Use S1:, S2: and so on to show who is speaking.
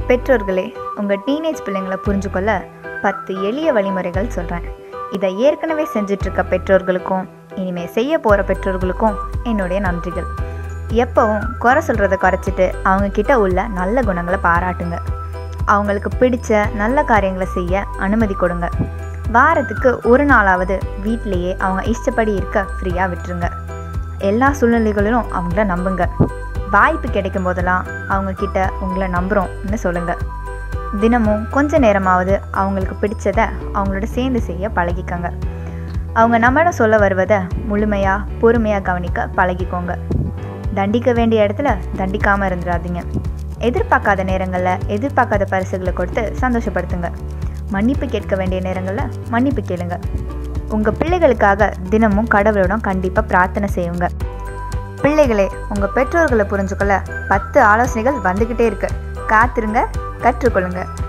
S1: பெற்றோர்களே உங்கள் டீனேஜ் பிள்ளைங்களை புரிஞ்சுக்கொள்ள பத்து எளிய வழிமுறைகள் சொல்கிறேன் இதை ஏற்கனவே செஞ்சிட்ருக்க பெற்றோர்களுக்கும் இனிமேல் செய்ய போகிற பெற்றோர்களுக்கும் என்னுடைய நன்றிகள் எப்பவும் குறை சொல்கிறத குறைச்சிட்டு அவங்கக்கிட்ட உள்ள நல்ல குணங்களை பாராட்டுங்க அவங்களுக்கு பிடிச்ச நல்ல காரியங்களை செய்ய அனுமதி கொடுங்க வாரத்துக்கு ஒரு நாளாவது வீட்டிலையே அவங்க இஷ்டப்படி இருக்க ஃப்ரீயாக விட்டுருங்க எல்லா சூழ்நிலைகளிலும் அவங்கள நம்புங்க வாய்ப்பு கிடைக்கும் போதெல்லாம் அவங்கக்கிட்ட உங்களை நம்புகிறோம்னு சொல்லுங்கள் தினமும் கொஞ்ச நேரமாவது அவங்களுக்கு பிடிச்சதை அவங்களோட சேர்ந்து செய்ய பழகிக்கங்க அவங்க நம்மிடம் சொல்ல வருவதை முழுமையாக பொறுமையாக கவனிக்க பழகிக்கோங்க தண்டிக்க வேண்டிய இடத்துல தண்டிக்காமல் இருந்துடாதீங்க எதிர்பார்க்காத நேரங்களில் எதிர்பார்க்காத பரிசுகளை கொடுத்து சந்தோஷப்படுத்துங்க மன்னிப்பு கேட்க வேண்டிய நேரங்களில் மன்னிப்பு கேளுங்க உங்கள் பிள்ளைகளுக்காக தினமும் கடவுளிடம் கண்டிப்பாக பிரார்த்தனை செய்யுங்க பிள்ளைகளே உங்கள் பெற்றோர்களை புரிஞ்சுக்கொள்ள பத்து ஆலோசனைகள் வந்துக்கிட்டே இருக்கு காத்திருங்க கற்றுக்கொள்ளுங்க